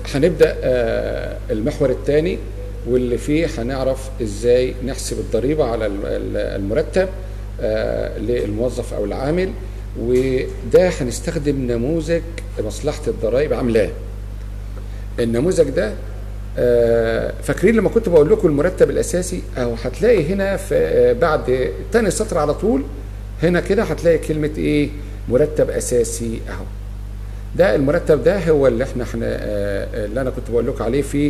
هنبدا المحور الثاني واللي فيه هنعرف ازاي نحسب الضريبه على المرتب للموظف او العامل وده هنستخدم نموذج مصلحه الضرائب عاملاه النموذج ده فاكرين لما كنت بقول لكم المرتب الاساسي اهو هتلاقي هنا في بعد تاني سطر على طول هنا كده هتلاقي كلمه ايه مرتب اساسي اهو ده المرتب ده هو اللي احنا اللي انا كنت بقول لكم عليه في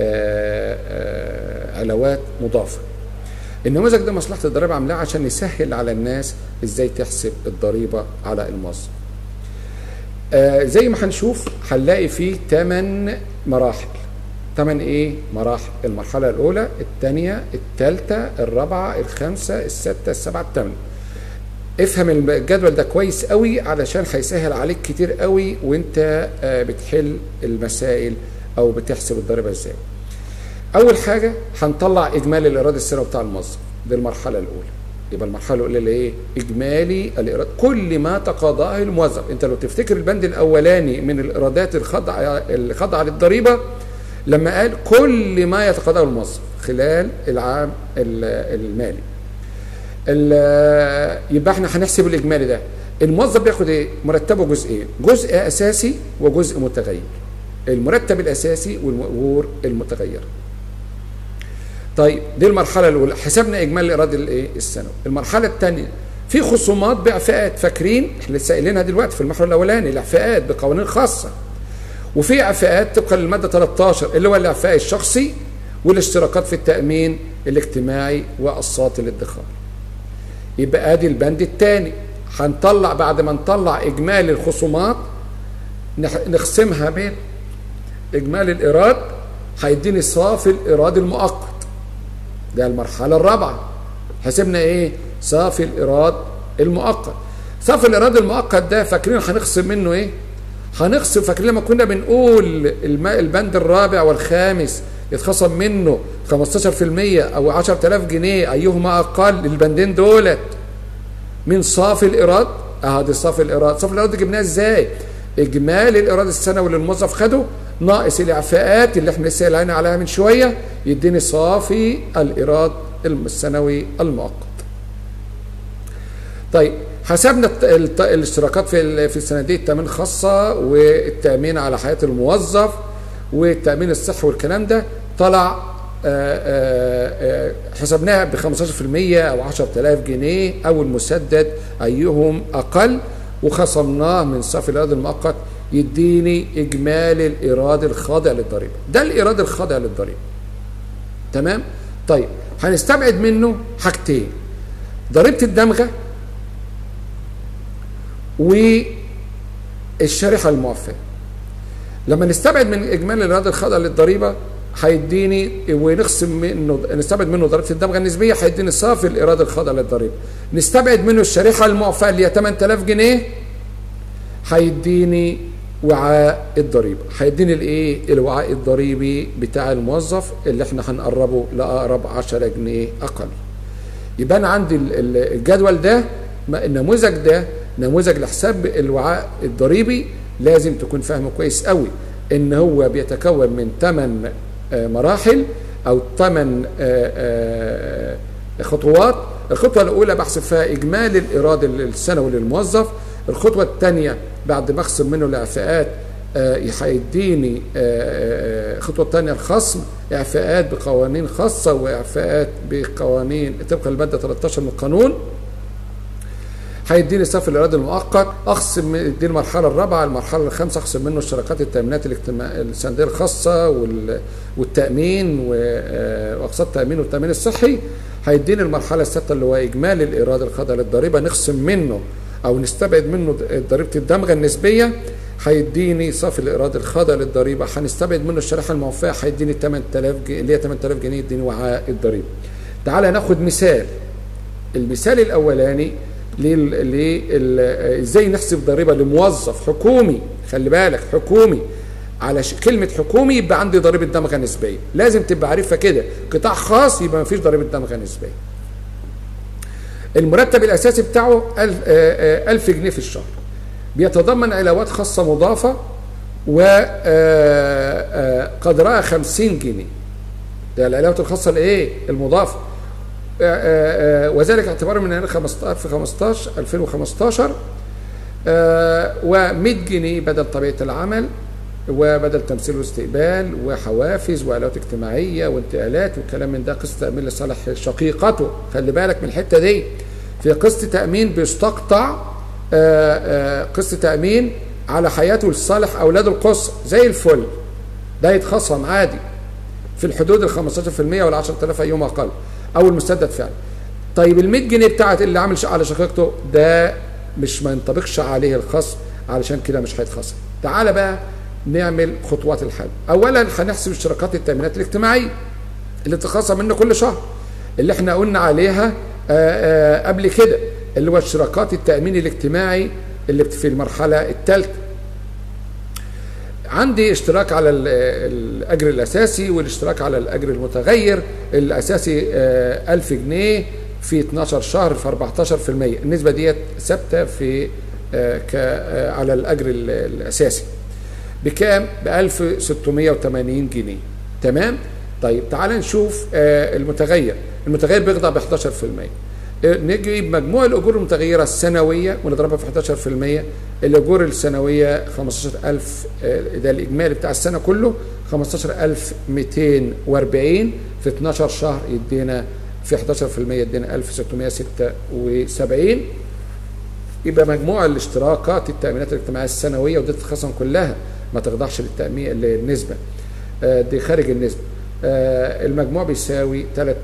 علاوات مضافه النموذج ده مصلحه الضريبه عاملاه عشان يسهل على الناس ازاي تحسب الضريبه على الموظف آه زي ما هنشوف هنلاقي فيه 8 مراحل 8 ايه مراحل المرحله الاولى الثانيه الثالثه الرابعه الخامسه السادسه السابعه الثامنه افهم الجدول ده كويس قوي علشان هيسهل عليك كتير قوي وانت آه بتحل المسائل او بتحسب الضريبه ازاي اول حاجه هنطلع اجمالي الايراد السنوي بتاع الموظف دي المرحله الاولى يبقى المرحله الاولى اللي ايه اجمالي الايراد كل ما تقاضاه الموظف انت لو تفتكر البند الاولاني من الايرادات الخاضعه الخاضعه للضريبه لما قال كل ما يتقاضاه الموظف خلال العام المالي يبقى احنا هنحسب الاجمالي ده الموظف بياخد ايه مرتبه جزئين جزء اساسي وجزء متغير المرتب الاساسي والمؤجور المتغير طيب دي المرحله الاولى حسبنا اجمالي الايراد الايه السنوي المرحله الثانيه في خصومات باعفاءات فاكرين احنا لسه قايلينها دلوقتي في المحور الاولاني الاعفاءات بقوانين خاصه وفي اعفاءات طبقا للماده 13 اللي هو الاعفاء الشخصي والاشتراكات في التامين الاجتماعي واقساط الادخار يبقى ادي البند الثاني هنطلع بعد ما نطلع اجمالي الخصومات نقسمها بين اجمالي الايراد هيديني صافي الايراد المؤقت ده المرحله الرابعه حسبنا ايه صافي الايراد المؤقت صافي الايراد المؤقت ده فاكرين هنخصم منه ايه هنخصم فاكرين لما كنا بنقول البند الرابع والخامس يتخصم منه 15% او 10000 جنيه ايهما اقل البندين دولت من صافي الايراد اه دي صافي الايراد صافي الايراد جبناه ازاي اجمالي الايراد السنوي اللي الموظف خده ناقص الاعفاءات اللي احنا لسه قايلين عليها من شويه يديني صافي الايراد السنوي المؤقت طيب حسبنا الاشتراكات في في الصناديق التامين خاصه والتامين على حياه الموظف والتامين الصحي والكلام ده طلع حسبناها ب 15% او 10000 جنيه او المسدد ايهم اقل وخصمناه من صافي الايراد المؤقت يديني اجمالي الايراد الخاضع للضريبه ده الايراد الخاضع للضريبه تمام طيب هنستبعد منه حاجتين ضريبه الدمغه والشريحه الموفاه لما نستبعد من اجمالي الايراد الخاضع للضريبه هيديني ونخصم منه نستبعد منه ضريبه الدمغه النسبيه هيديني صافي الايراد الخاضع للضريبه نستبعد منه الشريحه المعفاه اللي هي 8000 جنيه هيديني وعاء الضريبه هيديني الايه الوعاء الضريبي بتاع الموظف اللي احنا هنقربه لاقرب 10 جنيه اقل يبقى انا عندي الجدول ده النموذج ده نموذج لحساب الوعاء الضريبي لازم تكون فاهمه كويس قوي ان هو بيتكون من 8 مراحل او 8 خطوات الخطوه الاولى بحسب فيها اجمالي الايراد السنوي للموظف الخطوه الثانيه بعد ما اخصم منه الاعفاءات هيديني الخطوه الثانيه الخصم اعفاءات بقوانين خاصه واعفاءات بقوانين طبقا للماده 13 من القانون هيديني صافي الايراد المؤقت اخصم دي المرحله الرابعه المرحله الخامسه اخصم منه اشتراكات التامينات الاجتماعيه السنديه الخاصه والتامين واقساط التامين والتامين الصحي هيديني المرحله السادسه اللي هو اجمالي الايراد الخاضع للضريبه نخصم منه او نستبعد منه ضريبه الدمغه النسبيه هيديني صافي الايراد الخاضع للضريبه هنستبعد منه الشريحه الموفاه هيديني 8000 جنيه اللي هي 8000 جنيه يديني وعاء الضريبه تعالى ناخد مثال المثال الاولاني ازاي نحسب ضريبه لموظف حكومي خلي بالك حكومي على ش... كلمة حكومي يبقى عندي ضريبة دمغة نسبية لازم تبقى عارفها كده قطاع خاص يبقى مفيش ضريبة دمغة نسبية المرتب الأساسي بتاعه ألف, ألف جنيه في الشهر بيتضمن علاوات خاصة مضافة وقدرها 50 جنيه ده العلاوة الخاصة الايه المضافة وذلك اعتبارا من 15 في 15 2015 و100 جنيه بدل طبيعة العمل وبدل تمثيل واستقبال وحوافز وعلاوات اجتماعية وانتقالات وكلام من ده قسط تأمين لصالح شقيقته خلي بالك من الحتة دي في قسط تأمين بيستقطع قسط تأمين على حياته لصالح أولاد القصة زي الفل ده يتخصم عادي في الحدود ال 15% وال 10000 يوم أقل أو المسدد فعلا طيب ال 100 جنيه بتاعت اللي عامل على شقيقته ده مش ما ينطبقش عليه الخصم علشان كده مش هيتخصم تعال بقى نعمل خطوات الحل اولا هنحسب اشتراكات التامينات الاجتماعيه اللي بتتخصم منه كل شهر اللي احنا قلنا عليها آآ آآ قبل كده اللي هو اشتراكات التامين الاجتماعي اللي في المرحله الثالثه عندي اشتراك على الاجر الاساسي والاشتراك على الاجر المتغير الاساسي 1000 جنيه في 12 شهر في 14% النسبه ديت ثابته في على الاجر الاساسي بكام ب 1680 جنيه تمام طيب تعال نشوف المتغير المتغير بيخضع ب 11% نجيب مجموع الاجور المتغيره السنويه ونضربها في 11% الاجور السنويه 15000 ده الاجمالي بتاع السنه كله 15240 في 12 شهر يدينا في 11% يدينا 1676 يبقى مجموع الاشتراكات التامينات الاجتماعيه السنويه ودي تتخصم كلها ما تخضعش للتامين للنسبه دي خارج النسبه المجموع بيساوي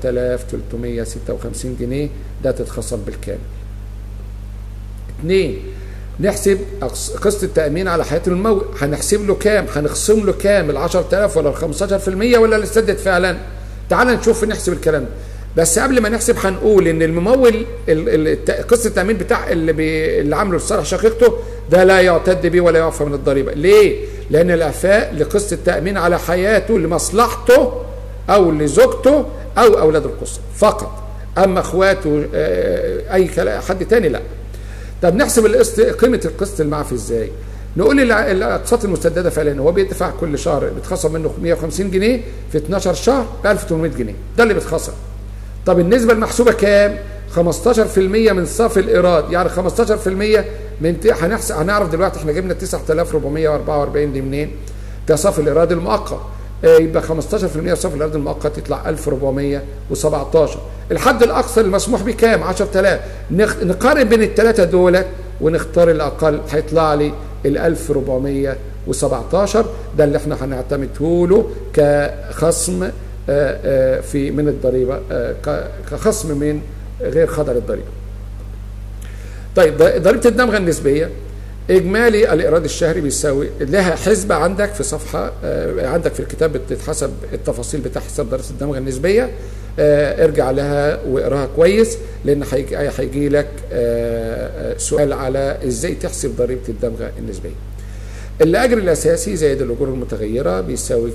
3356 جنيه ده تتخصم بالكامل اثنين نحسب قسط التأمين على حياة الموت هنحسب له كام هنخصم له كام ال 10000 ولا ال 15% ولا اللي سدد فعلا تعال نشوف نحسب الكلام ده بس قبل ما نحسب هنقول ان الممول قسط التامين بتاع اللي, بي اللي عامله لصالح شقيقته ده لا يعتد به ولا يعفى من الضريبه ليه لان الاعفاء لقسط التامين على حياته لمصلحته او لزوجته او اولاد القصه فقط اما اخواته اي حد تاني لا طب نحسب القسط قيمه القسط المعفي ازاي نقول الاقساط المسدده فعلا هو بيدفع كل شهر بيتخصم منه 150 جنيه في 12 شهر ب 1800 جنيه ده اللي بيتخصم طب النسبة المحسوبة كام؟ 15% من صافي الإيراد يعني 15% من هنحسب هنعرف دلوقتي احنا جبنا 9444 دي منين؟ ده صافي الإيراد المؤقت يبقى 15% صافي الإيراد المؤقت يطلع 1417 الحد الأقصى المسموح به كام؟ 10000 نقارن بين الثلاثة دولت ونختار الأقل هيطلع لي ال 1417 ده اللي احنا هنعتمده له كخصم في من الضريبة كخصم من غير خضر الضريبة طيب ضريبة الدمغة النسبية إجمالي الإيراد الشهري بيساوي لها حسبة عندك في صفحة عندك في الكتاب بتتحسب التفاصيل بتاع حساب ضريبة الدمغة النسبية ارجع لها واقراها كويس لأن هيجي لك سؤال على إزاي تحسب ضريبة الدمغة النسبية الأجر الأساسي زائد الأجور المتغيرة بيساوي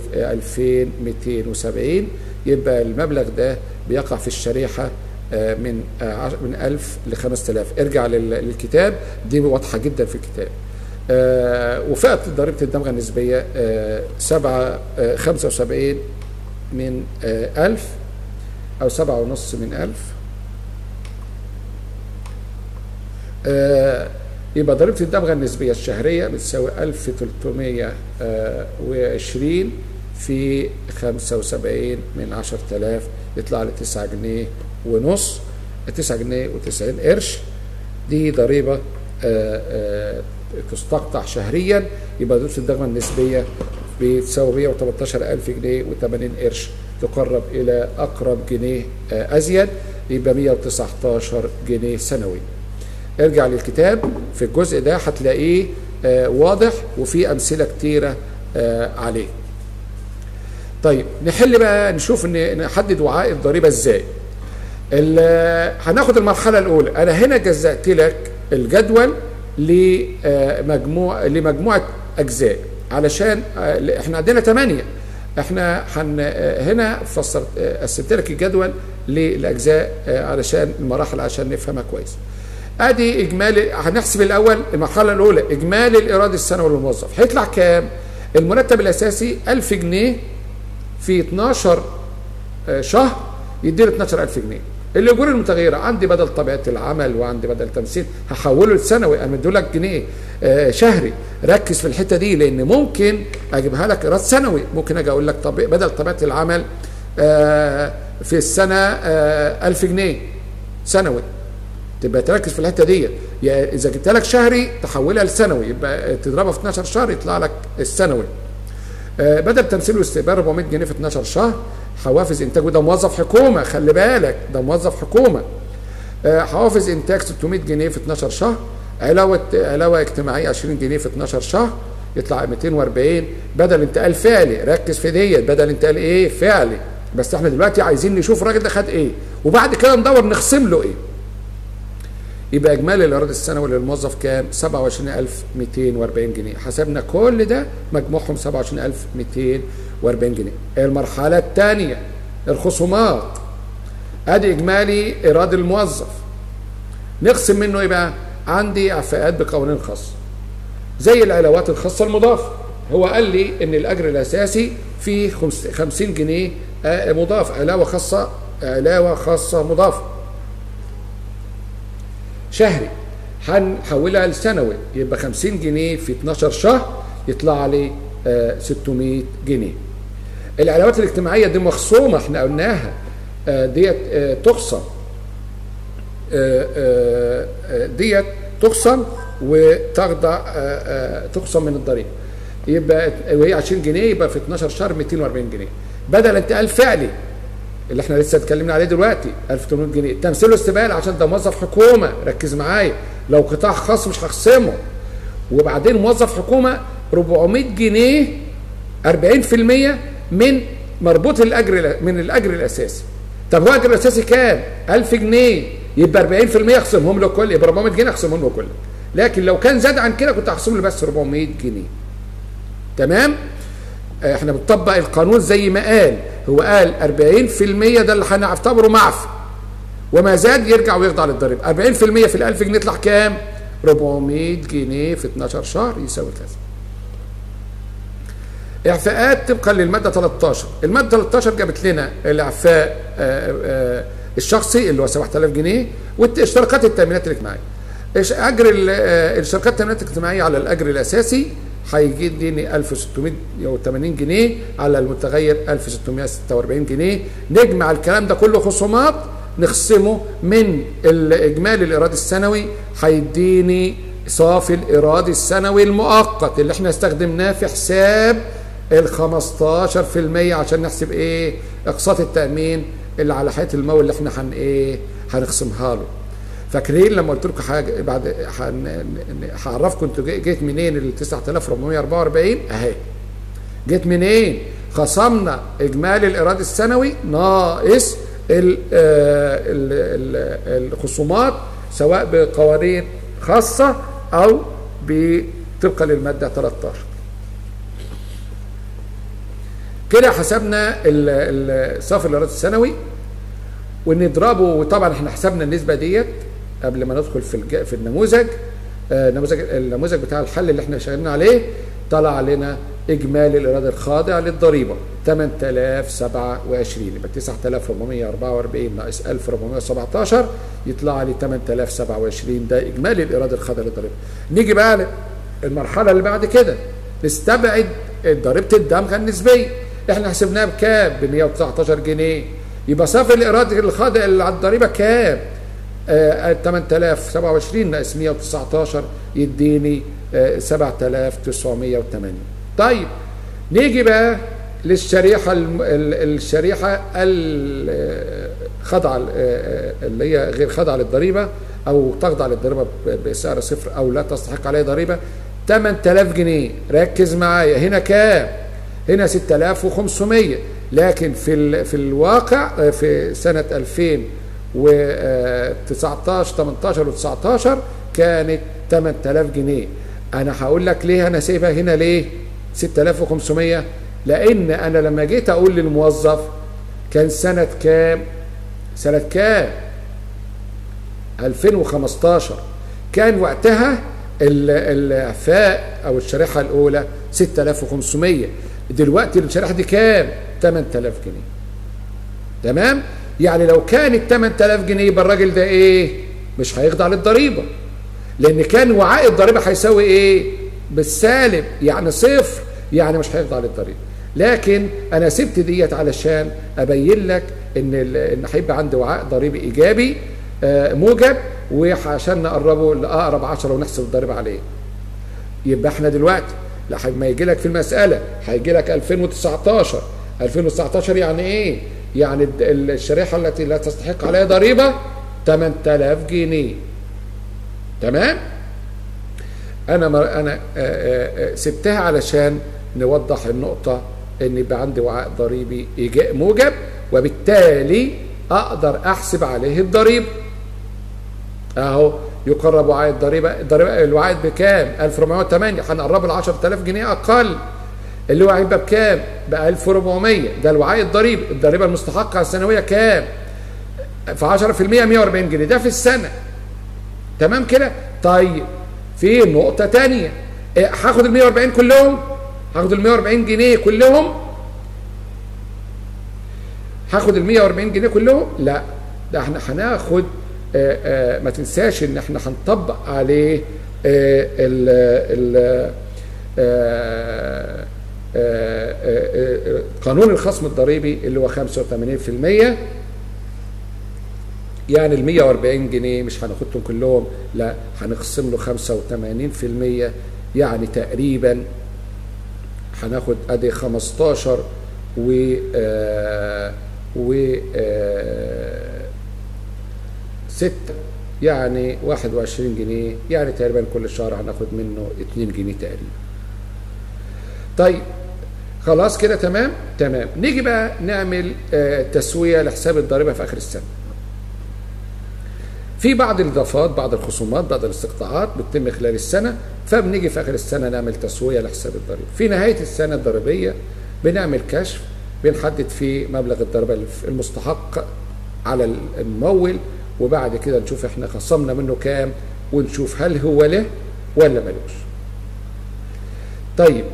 2270 يبقى المبلغ ده بيقع في الشريحة من من 1000 ل 5000 ارجع للكتاب دي واضحة جدا في الكتاب وفئة ضريبة الدمغة النسبية 7 75 من 1000 أو 7 ونص من 1000 يبقى ضريبة الدمغة النسبية الشهرية بتساوي 1320 في 75 من 10000 يطلع لي 9 جنيه ونص 9 جنيه و90 قرش دي ضريبة آآ آآ تستقطع شهريا يبقى ضريبة الدمغة النسبية بتساوي 118000 جنيه و80 قرش تقرب إلى أقرب جنيه أزيد يبقى 119 جنيه سنوي ارجع للكتاب في الجزء ده هتلاقيه آه واضح وفي امثله كتيره آه عليه طيب نحل بقى نشوف ان نحدد وعاء الضريبه ازاي هناخد المرحله الاولى انا هنا جزأت لك الجدول لمجموع لمجموعه اجزاء علشان آه احنا عندنا 8 احنا حن هنا فسرت قسمت لك الجدول للاجزاء علشان المراحل عشان نفهمها كويس ادي اجمالي هنحسب الاول المرحله الاولى اجمالي الايراد السنوي للموظف هيطلع كام المرتب الاساسي 1000 جنيه في 12 آه، شهر يديله 12000 جنيه الاجور المتغيره عندي بدل طبيعه العمل وعندي بدل تمثيل هحوله لسنوي انا مديلك جنيه آه، شهري ركز في الحته دي لان ممكن اجيبها لك ايراد سنوي ممكن اجي اقول لك طب بدل طبيعه العمل آه، في السنه 1000 جنيه سنوي تبقى تركز في الحته دي يعني اذا جبت لك شهري تحولها لسنوي يبقى تضربها في 12 شهر يطلع لك السنوي آه، بدل تمثيل واستقبال 400 جنيه في 12 شهر حوافز انتاج وده موظف حكومه خلي بالك ده موظف حكومه آه، حوافز انتاج 600 جنيه في 12 شهر علاوه علاوه اجتماعيه 20 جنيه في 12 شهر يطلع 240 بدل انتقال فعلي ركز في ديت بدل انتقال ايه فعلي بس احنا دلوقتي عايزين نشوف الراجل ده خد ايه وبعد كده ندور نخصم له ايه يبقى اجمالي الايراد السنوي للموظف كام 27240 جنيه حسبنا كل ده مجموعهم 27240 جنيه المرحله الثانيه الخصومات ادي اجمالي ايراد الموظف نقسم منه ايه بقى عندي اعفاءات بقوانين خاصه زي العلاوات الخاصه المضافه هو قال لي ان الاجر الاساسي فيه 50 جنيه آه، مضاف علاوه خاصه علاوه خاصه مضافه شهري هنحولها لسنوي يبقى 50 جنيه في 12 شهر يطلع لي آه، 600 جنيه العلاوات الاجتماعيه دي مخصومه احنا قلناها آه، ديت آه، تخصم آه، آه، آه، ديت تخصم وتخضع آه، آه، تخصم من الضريبه يبقى وهي 20 جنيه يبقى في 12 شهر 240 جنيه بدل انتقال فعلي اللي احنا لسه اتكلمنا عليه دلوقتي 1800 جنيه تمثيله استبال عشان ده موظف حكومه ركز معايا لو قطاع خاص مش هخصمه وبعدين موظف حكومه 400 جنيه 40% من مربوط الاجر من الاجر الاساسي طب هو الاجر الاساسي كام 1000 جنيه يبقى 40% اخصمهم له كل يبقى 400 جنيه اخصمهم له كل لكن لو كان زاد عن كده كنت هخصم له بس 400 جنيه تمام احنا بنطبق القانون زي ما قال هو قال 40% ده اللي هنعتبره معفي وما زاد يرجع ويخضع للضريبه 40% في ال 1000 جنيه يطلع كام 400 جنيه في 12 شهر يساوي كذا اعفاءات طبقا للماده 13 الماده 13 جابت لنا الاعفاء آه، آه، الشخصي اللي هو 7000 جنيه واشتراكات التامينات الاجتماعيه إيش اجر ال- آه، الشركات التامينات الاجتماعيه على الاجر الاساسي هيجيني 1680 جنيه على المتغير 1646 جنيه نجمع الكلام ده كله خصومات نخصمه من الاجمالي الايراد السنوي هيديني صافي الايراد السنوي المؤقت اللي احنا استخدمناه في حساب ال 15% عشان نحسب ايه اقساط التامين اللي على حياه المول اللي احنا هن ايه هنخصمها له فاكرين لما قلت لكم حاجه بعد هن- هعرفكم انتوا جي- جيت منين ال 9444 اهي جيت منين خصمنا اجمالي الايراد السنوي ناقص ال- آه، ال- ال- الخصومات سواء بقوانين خاصه او ب- طبقا للماده 13 كده حسبنا ال- ال- صافي الايراد السنوي ونضربه وطبعا احنا حسبنا النسبه ديت قبل ما ندخل في الج... في النموذج آه، نموذج النموذج بتاع الحل اللي احنا شغالين عليه طلع علينا اجمالي الايراد الخاضع للضريبه 8027 يبقى 9444 ناقص 1417 يطلع لي 8027 ده اجمالي الايراد الخاضع للضريبه نيجي بقى المرحله اللي بعد كده نستبعد ضريبه الدمغه النسبيه احنا حسبناها بكام ب 119 جنيه يبقى صافي الايراد الخاضع اللي على الضريبه كام آه 8027 ناقص 119 يديني آه 7980 طيب نيجي بقى للشريحه الم- ال- الشريحه الخاضعه آه، اللي هي غير خاضعه للضريبه او تخضع للضريبه ب- بسعر صفر او لا تستحق عليها ضريبه 8000 جنيه ركز معايا هنا كام هنا 6500 لكن في ال- في الواقع آه، في سنه 2019 18 و19 كانت 8000 جنيه انا هقول لك ليه انا سايبها هنا ليه 6500 لان انا لما جيت اقول للموظف كان سنه كام سنه كام 2015 كان وقتها الفاء او الشريحه الاولى 6500 دلوقتي الشريحه دي كام 8000 جنيه تمام يعني لو كانت 8000 جنيه يبقى الراجل ده ايه مش هيخضع للضريبه لان كان وعاء الضريبه هيساوي ايه بالسالب يعني صفر يعني مش هيخضع للضريبه لكن انا سبت ديت علشان ابين لك ان ان هيبقى عندي وعاء ضريبي ايجابي موجب وعشان نقربه لاقرب 10 ونحسب الضريبه عليه يبقى احنا دلوقتي لما يجي لك في المساله هيجي لك 2019 2019 يعني ايه يعني الشريحه التي لا تستحق عليها ضريبه 8000 جنيه تمام انا مر... انا سبتها علشان نوضح النقطه ان يبقى عندي وعاء ضريبي موجب وبالتالي اقدر احسب عليه الضريبه اهو يقرب وعاء الضريبه الضريبه الوعاء بكام 1408 هنقربه ل 10000 جنيه اقل اللي هو هيبقى بكام ب 1400 ده الوعاء الضريبي الضريبه المستحقه السنويه كام في 10% 140 جنيه ده في السنه تمام كده طيب في نقطه ثانيه هاخد ال 140 كلهم هاخد ال 140 جنيه كلهم هاخد ال 140 جنيه كلهم لا ده احنا هناخد آآ آآ ما تنساش ان احنا هنطبق عليه ال ال قانون الخصم الضريبي اللي هو 85% يعني ال 140 جنيه مش هناخدهم كلهم لا هنقسم له 85% يعني تقريبا هناخد ادي 15 و آه و آه 6 يعني 21 جنيه يعني تقريبا كل شهر هناخد منه 2 جنيه تقريبا طيب خلاص كده تمام تمام نيجي بقى نعمل آه تسويه لحساب الضريبه في اخر السنه في بعض الاضافات بعض الخصومات بعض الاستقطاعات بتتم خلال السنه فبنيجي في اخر السنه نعمل تسويه لحساب الضريبه في نهايه السنه الضريبيه بنعمل كشف بنحدد فيه مبلغ الضريبه المستحق على الممول وبعد كده نشوف احنا خصمنا منه كام ونشوف هل هو له ولا ملوش طيب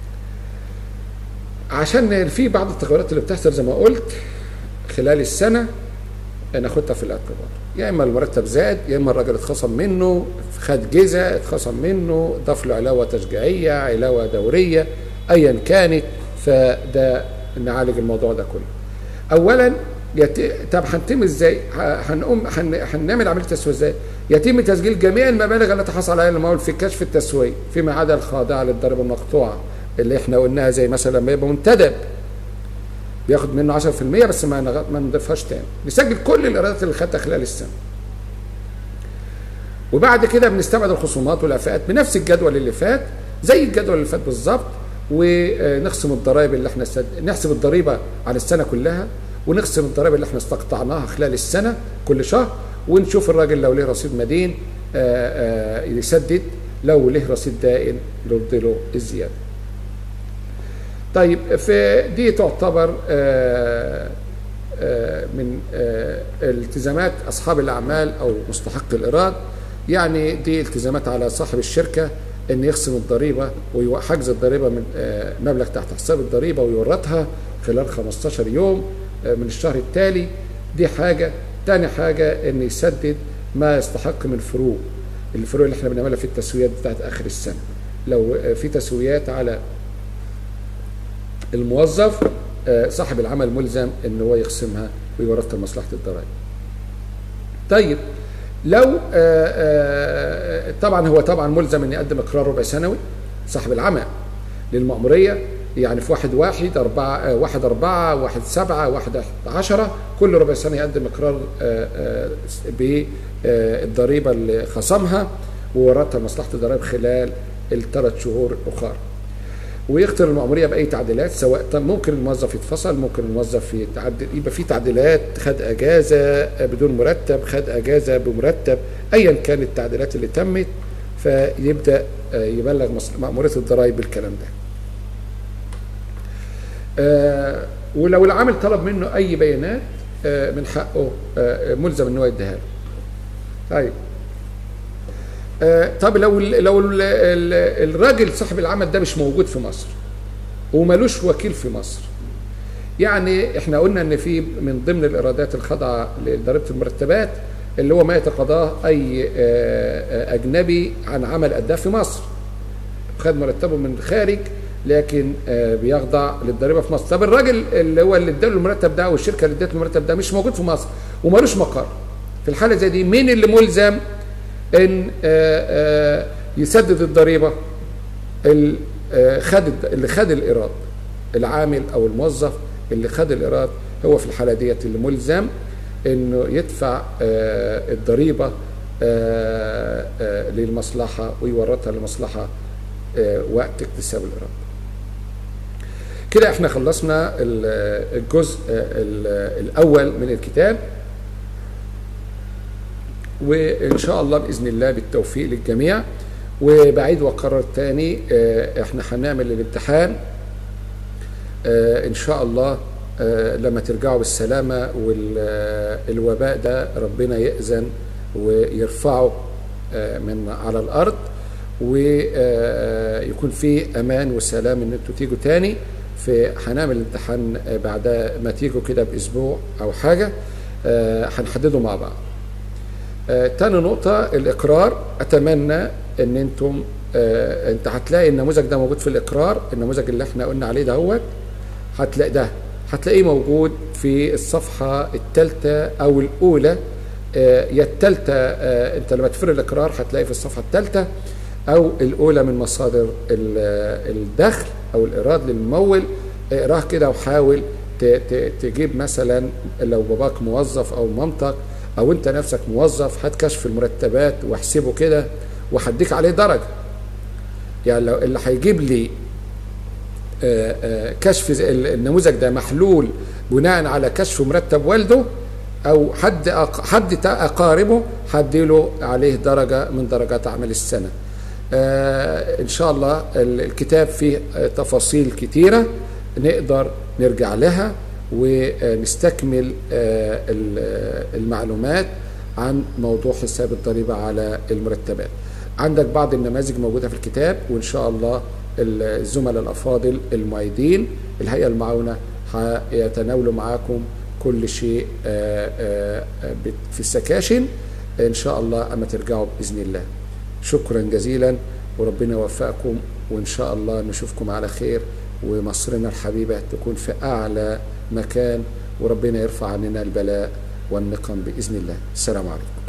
عشان في بعض التغيرات اللي بتحصل زي ما قلت خلال السنه ناخدها في الاعتبار يا اما المرتب زاد يا اما الراجل اتخصم منه خد جزء اتخصم منه ضاف له علاوه تشجيعيه علاوه دوريه ايا كانت فده نعالج الموضوع ده كله اولا يت... طب هنتم ازاي هنقوم هن... هنعمل عمليه تسويه ازاي يتم تسجيل جميع المبالغ التي حصل عليها الممول في كشف التسويه فيما عدا الخاضعه للضريبه المقطوعه اللي احنا قلناها زي مثلا لما يبقى منتدب بياخد منه 10% بس ما نغ... ما نضيفهاش تاني نسجل كل الايرادات اللي خدتها خلال السنه وبعد كده بنستبعد الخصومات والافاءات بنفس الجدول اللي فات زي الجدول اللي فات بالظبط ونقسم الضرائب اللي احنا استد... نحسب الضريبه على السنه كلها ونقسم الضرائب اللي احنا استقطعناها خلال السنه كل شهر ونشوف الراجل لو ليه رصيد مدين آآ آآ يسدد لو له رصيد دائن نرد له الزياده. طيب فدي تعتبر آآ من التزامات اصحاب الاعمال او مستحق الايراد يعني دي التزامات على صاحب الشركه ان يخصم الضريبه وحجز الضريبه من مبلغ تحت حساب الضريبه ويورطها خلال 15 يوم من الشهر التالي دي حاجه تاني حاجه ان يسدد ما يستحق من فروق الفروق اللي احنا بنعملها في التسويات بتاعت اخر السنه لو في تسويات على الموظف صاحب العمل ملزم ان هو يقسمها ويورثها لمصلحه الضرائب. طيب لو طبعا هو طبعا ملزم ان يقدم اقرار ربع سنوي صاحب العمل للمأمورية يعني في واحد واحد أربعة واحد أربعة واحد سبعة واحد عشرة كل ربع سنة يقدم إقرار بالضريبة اللي خصمها وورثها لمصلحة الضرائب خلال الثلاث شهور الأخرى. ويختار المأمورية بأي تعديلات سواء ممكن الموظف يتفصل ممكن الموظف يتعدل يبقى في تعديلات خد أجازة بدون مرتب خد أجازة بمرتب أيا كانت التعديلات اللي تمت فيبدأ يبلغ مأمورية الضرائب بالكلام ده. ولو العامل طلب منه أي بيانات من حقه ملزم إن هو يديها له. طيب آه، طب لو ال لو ال ال الراجل صاحب العمل ده مش موجود في مصر ومالوش وكيل في مصر يعني احنا قلنا ان في من ضمن الايرادات الخاضعه لضريبه المرتبات اللي هو ما يتقاضاه اي آه، آه، اجنبي عن عمل اداه في مصر خد مرتبه من الخارج لكن آه، بيخضع للضريبه في مصر طب الراجل اللي هو اللي اداله المرتب ده او الشركه اللي ادته المرتب ده مش موجود في مصر ومالوش مقر في الحاله زي دي مين اللي ملزم ان آه، آه، يسدد الضريبه ال- آه، خد الد- اللي خد الايراد العامل او الموظف اللي خد الايراد هو في الحاله ديت اللي ملزم انه يدفع آه، الضريبه آه، آه، للمصلحه ويورطها للمصلحه آه، وقت اكتساب الايراد. كده احنا خلصنا ال- الجزء آه، ال- الاول من الكتاب وان شاء الله باذن الله بالتوفيق للجميع وبعيد واكرر تاني آه، احنا هنعمل الامتحان آه، ان شاء الله آه، لما ترجعوا بالسلامه والوباء ده ربنا يأذن ويرفعه آه، من على الارض ويكون في امان وسلام ان انتوا تيجوا تاني في هنعمل الامتحان آه، بعد ما تيجوا كده باسبوع او حاجه آه، هنحدده مع بعض آه، تاني نقطة الإقرار أتمنى إن أنتم آه، أنت هتلاقي النموذج ده موجود في الإقرار النموذج اللي إحنا قلنا عليه دهوت هتلاقي ده هتلاقيه موجود في الصفحة الثالثة أو الأولى آه، يا الثالثة آه، أنت لما تفر الإقرار هتلاقي في الصفحة الثالثة أو الأولى من مصادر ال- الدخل أو الإيراد للممول اقراه كده وحاول ت- ت- تجيب مثلا لو باباك موظف أو مامتك او انت نفسك موظف هات كشف المرتبات واحسبه كده وهديك عليه درجه يعني لو اللي هيجيب لي آه، آه، كشف زي ال- النموذج ده محلول بناء على كشف مرتب والده او حد أق- حد تا- اقاربه هديله عليه درجه من درجات اعمال السنه آه، ان شاء الله ال- الكتاب فيه آه، تفاصيل كتيره نقدر نرجع لها ونستكمل آه، ال- آه، المعلومات عن موضوع حساب الضريبه على المرتبات عندك بعض النماذج موجوده في الكتاب وان شاء الله الزملاء الافاضل المعيدين الهيئه المعاونه هيتناولوا معاكم كل شيء آه، آه، آه، بت- في السكاشن ان شاء الله اما ترجعوا باذن الله شكرا جزيلا وربنا يوفقكم وان شاء الله نشوفكم على خير ومصرنا الحبيبه تكون في اعلى مكان وربنا يرفع عننا البلاء والنقم باذن الله السلام عليكم